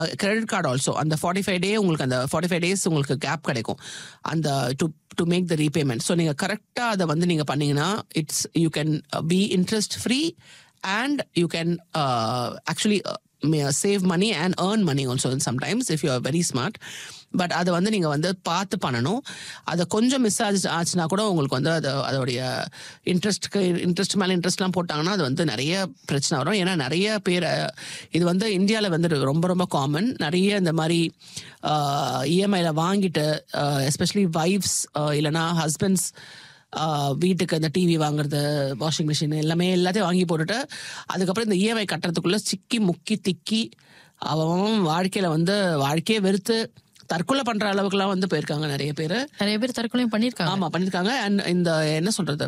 Credit card also அந்த forty five day உங்களுக்கு அந்த ஃபார்ட்டி ஃபைவ் டேஸ் உங்களுக்கு கேப் கிடைக்கும் அந்த to to make the repayment so நீங்கள் கரெக்டாக அதை வந்து நீங்கள் பண்ணீங்கன்னா it's you can be interest free and you can actually save money and earn money also sometimes if you are very smart but அதை வந்து நீங்கள் வந்து பார்த்து பண்ணணும் அதை கொஞ்சம் மிஸ் ஆச்சு ஆச்சுன்னா கூட உங்களுக்கு வந்து அது அதோடைய இன்ட்ரெஸ்ட்க்கு இன்ட்ரெஸ்ட் மேலே இன்ட்ரெஸ்ட்லாம் போட்டாங்கன்னா அது வந்து நிறைய பிரச்சனை வரும் ஏன்னா நிறைய பேர் அஹ், இது வந்து இந்தியாவில் வந்து ரொம்ப ரொம்ப காமன் நிறைய இந்த மாதிரி இஎம்ஐயில் வாங்கிட்டு எஸ்பெஷலி வைஃப்ஸ் இல்லைனா ஹஸ்பண்ட்ஸ் வீட்டுக்கு இந்த டிவி வாங்குறது வாஷிங் மிஷின் எல்லாமே எல்லாத்தையும் வாங்கி போட்டுட்டு அதுக்கப்புறம் இந்த இஎம்ஐ கட்டுறதுக்குள்ளே சிக்கி முக்கி திக்கி அவன் வாழ்க்கையில் வந்து வாழ்க்கையே வெறுத்து தற்கொலை பண்ணுற அளவுக்குலாம் வந்து போயிருக்காங்க நிறைய பேர் நிறைய பேர் தற்கொலையும் பண்ணிருக்காங்க ஆமா பண்ணிருக்காங்க அண்ட் இந்த என்ன சொல்றது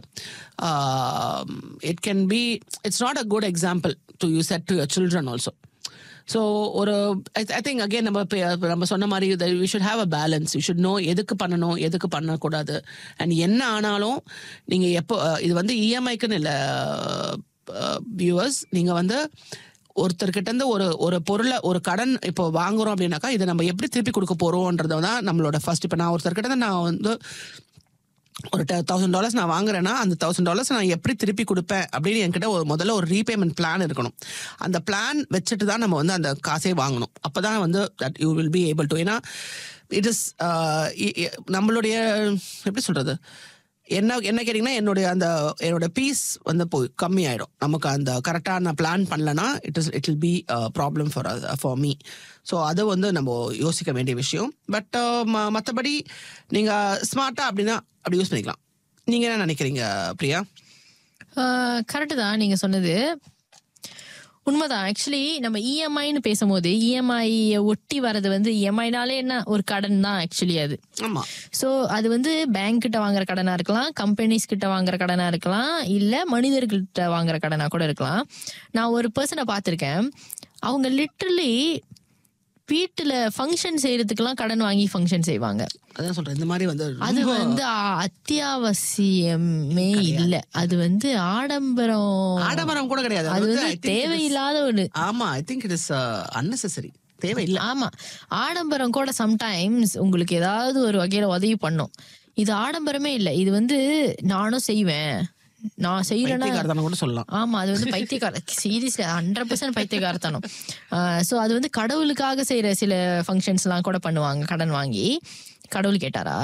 it can be it's not a good example to you set to your children also so ஒரு ஐ திங்க் அகேன் நம்ம இப்ப நம்ம சொன்ன மாதிரி we should have a balance you should know எதுக்கு பண்ணணும் எதுக்கு பண்ணக்கூடாது அண்ட் என்ன ஆனாலும் நீங்கள் எப்போ அஹ், இது வந்து இஎம்ஐக்குன்னு இல்லை வியூவர்ஸ் நீங்கள் வந்து ஒருத்தர்கிட்ட இருந்து ஒரு ஒரு பொருளை ஒரு கடன் இப்போ வாங்குறோம் அப்படின்னாக்கா இதை நம்ம எப்படி திருப்பி கொடுக்க போறோம்ன்றது தான் நம்மளோட ஃபர்ஸ்ட் இப்போ நான் ஒருத்தர்கிட்ட இருந்து நான் வந்து ஒரு தௌசண்ட் டாலர்ஸ் நான் வாங்குறேன்னா அந்த தௌசண்ட் டாலர்ஸ் நான் எப்படி திருப்பி கொடுப்பேன் அப்படின்னு என்கிட்ட ஒரு முதல்ல ஒரு ரீபேமெண்ட் பிளான் இருக்கணும் அந்த பிளான் வச்சுட்டு தான் நம்ம வந்து அந்த காசே வாங்கணும் அப்போ தான் வந்து that you will be able to ஏன்னா இட் இஸ் நம்மளுடைய எப்படி சொல்றது என்ன என்ன கேட்டிங்கன்னா என்னுடைய அந்த என்னோட பீஸ் வந்து போய் கம்மி ஆயிடும் நமக்கு அந்த கரெக்டாக நான் பிளான் பண்ணலன்னா it is it will be problem for for me so அது வந்து நம்ம யோசிக்க வேண்டிய விஷயம் பட் மற்றபடி நீங்கள் ஸ்மார்ட்டாக அப்படின்னா அப்படி யூஸ் பண்ணிக்கலாம் நீங்கள் என்ன நினைக்கிறீங்க பிரியா கரெக்டு தான் நீங்க சொன்னது உண்மைதான் ஆக்சுவலி நம்ம இஎம்ஐன்னு பேசும்போது இஎம்ஐ ஒட்டி வர்றது வந்து இஎம்ஐனாலே என்ன ஒரு கடன் தான் ஆக்சுவலி அது ஆமாம் ஸோ அது வந்து பேங்க் கிட்ட வாங்குற கடனா இருக்கலாம் கம்பெனிஸ் கிட்ட வாங்குற கடனா இருக்கலாம் இல்ல மனிதர்கள்கிட்ட வாங்குற கடனா கூட இருக்கலாம் நான் ஒரு பர்சனை பார்த்துருக்கேன் அவங்க லிட்டரலி வீட்டுல ஃபங்க்ஷன் செய்யறதுக்கெல்லாம் கடன் வாங்கி ஃபங்க்ஷன் செய்வாங்க அதான் சொல்கிறேன் இந்த மாதிரி வந்து அது ரொம்ப- வந்து அ- அத்தியாவசியமே இல்ல அது வந்து ஆடம்பரம் ஆடம்பரம் கூட கிடையாது அது வந்து வந்து I think it is- தேவையில்லாத ஒரு ஆமா I think it is unnecessary தேவையில்லை ஆமா ஆடம்பரம் கூட சம்டைம்ஸ் உங்களுக்கு ஏதாவது ஒரு வகையில உதவி பண்ணும் இது ஆடம்பரமே இல்ல இது வந்து நானும் செய்வேன் நான் செய்யறேன்னா பைத்தியக்காரத்தனம் கூட சொல்லலாம் ஆமா அது வந்து பைத்தியக்கார சீரியஸ்லி ஹண்ட்ரட் பர்சன்ட் பைத்தியக்காரத்தனம் ஸோ அது வந்து கடவுளுக்காக செய்யற சில ஃபங்க்ஷன்ஸ்லாம் கூட பண்ணுவாங்க கடன் வாங்கி கடவுள் கேட்டாரா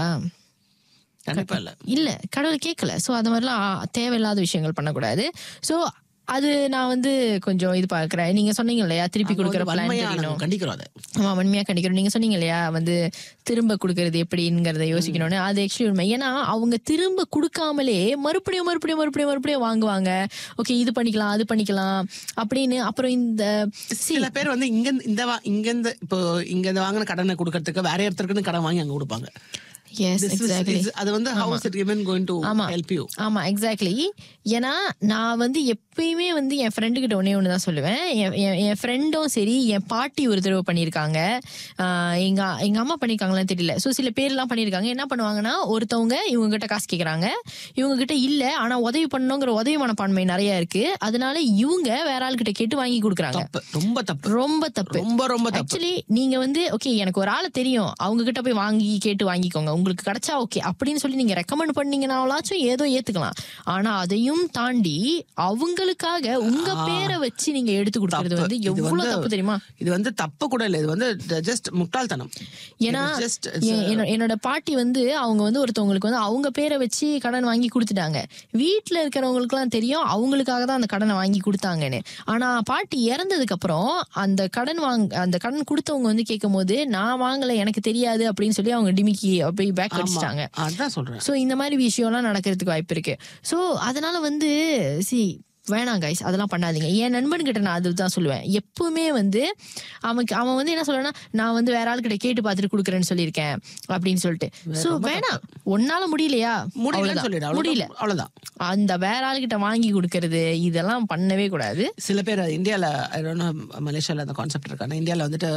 கண்டிப்பா இல்ல இல்ல கடவுள் கேட்கல ஸோ அது மாதிரிலாம் ஆ, தேவையில்லாத விஷயங்கள் பண்ணக்கூடாது ஸோ அது நான் வந்து கொஞ்சம் இது பார்க்குறேன் நீங்க சொன்னீங்க இல்லையா திருப்பி கொடுக்குற பிளான் வன்மையா தெரியணும் நாங்க கண்டிக்கிறோம் அதை ஆமா வன்மையா கண்டிக்கிறோம் நீங்க சொன்னீங்க இல்லையா வந்து திரும்ப கொடுக்கறது எப்படிங்கிறத யோசிக்கணும்னு அது ஆக்சுவலி உண்மை ஏன்னா அவங்க திரும்ப கொடுக்காமலே மறுபடியும் மறுபடியும் மறுபடியும் மறுபடியும் வாங்குவாங்க ஓகே இது பண்ணிக்கலாம் அது பண்ணிக்கலாம் அப்படின்னு அப்புறம் இந்த சில பேர் வந்து இங்க இந்த வா- இங்க இருந்து இப்போ இங்க இந்த வாங்கின கடனை கொடுக்கறதுக்கு வேற ஒருத்தருக்குன்னு கடன் வாங்கி அங்க கொடுப்பாங்க yes This is- exactly is- அது வந்து house it given going to ஆமா. help you ஆமா எக்ஸாக்ட்லி ஏன்னா நான் வந்து எப்பயுமே வந்து என் ஃப்ரெண்டு கிட்ட ஒன்னே ஒன்று தான் சொல்லுவேன் என்- என் என் ஃப்ரெண்டும் சரி என் பாட்டி ஒரு தடவை பண்ணியிருக்காங்க ஆஹ் எங்க எங்க அம்மா பண்ணியிருக்காங்களான்னு தெரியல ஸோ சில பேர்லாம் பண்ணியிருக்காங்க என்ன பண்ணுவாங்கன்னா ஒருத்தவங்க இவங்க கிட்ட காசு கேட்குறாங்க இவங்க கிட்ட இல்ல ஆனா உதவி பண்ணணுங்கிற உதவி மனப்பான்மை நிறைய இருக்கு அதனால இவங்க வேற ஆள் கிட்ட கேட்டு வாங்கி கொடுக்குறாங்க தப்பு ரொம்ப தப்பு ரொம்ப தப்பு ரொம்ப ரொம்ப தப்பு ஆக்சுவலி நீங்க வந்து ஓகே எனக்கு ஒரு ஆளை தெரியும் அவங்க கிட்ட போய் வாங்கி கேட்டு வாங்கிக்கோங்க உங்களுக்கு கிடைச்சா ஓகே அப்படின்னு சொல்லி நீங்க ரெக்கமெண்ட் பண்ணீங்கனாலாச்சும் ஏதோ ஏத்துக்கலாம் ஆனா அதையும் தாண்டி அவங்களுக்காக உங்க பேரை வச்சு நீங்க எடுத்து கொடுக்கறது தப்பு. வந்து இது எவ்வளவு வந்து- தப்பு தெரியுமா இது வந்து தப்பு கூட இல்ல இது வந்து ஜஸ்ட் முட்டாள்தனம் ஏன்னா இது just எ- என்னோ- என்னோட பாட்டி வந்து அவங்க வந்து ஒருத்தவங்களுக்கு வந்து அவங்க பேரை வச்சு கடன் வாங்கி கொடுத்துட்டாங்க வீட்டுல இருக்கிறவங்களுக்குலாம் தெரியும் அவங்களுக்காக தான் அந்த கடனை வாங்கி கொடுத்தாங்கன்னு ஆனா பாட்டி இறந்ததுக்கு அப்புறம் அந்த கடன் வாங்க அந்த கடன் கொடுத்தவங்க வந்து கேட்கும் போது நான் வாங்கல எனக்கு தெரியாது அப்படின்னு சொல்லி அவங்க டிமிக்கி அப்படியே பேக் அடிச்சிட்டாங்க அதான் சொல்றேன் சோ இந்த மாதிரி விஷயம்லாம் நடக்கிறதுக்கு வாய்ப்பு இருக்கு சோ அதனால வந்து சி வேணாம் கைஸ் அதெல்லாம் பண்ணாதீங்க என் நண்பன் கிட்ட நான் அதுதான் சொல்லுவேன் எப்பவுமே வந்து அவனுக்கு அவன் வந்து என்ன சொல்றான்னா நான் வந்து வேற ஆள் கிட்ட கேட்டு பார்த்துட்டு கொடுக்குறேன்னு சொல்லியிருக்கேன் அப்படின்னு சொல்லிட்டு சோ வேணாம் உன்னால முடியலையா முடியலன்னு அவ்வளவுதான். சொல்லிடு முடியல அவ்வளவுதான் அவ்வளவுதான் அந்த வேற ஆள்கிட்ட வாங்கி கொடுக்கறது இதெல்லாம் பண்ணவே கூடாது சில பேர் இந்தியாவில் மலேசியாவில் அந்த கான்செப்ட் இருக்காங்க இந்தியாவில் வந்துட்டு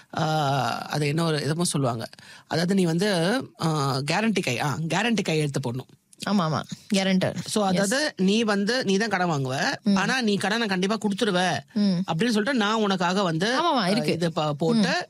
ஆஹ், அது என்ன ஒரு இதமோ சொல்லுவாங்க அதாவது நீ வந்து கேரண்டி கை ஆ கேரண்டி கை எடுத்து போடணும் ஆமா ஆமா கேரண்டர் சோ அதாவது நீ வந்து நீ தான் கடன் வாங்குவ ஆனா நீ கடனை கண்டிப்பா கொடுத்துடுவ ம் அப்படின்னு சொல்லிட்டு நான் உனக்காக வந்து ஆமாமா, இருக்கு. இது ப- போட்டு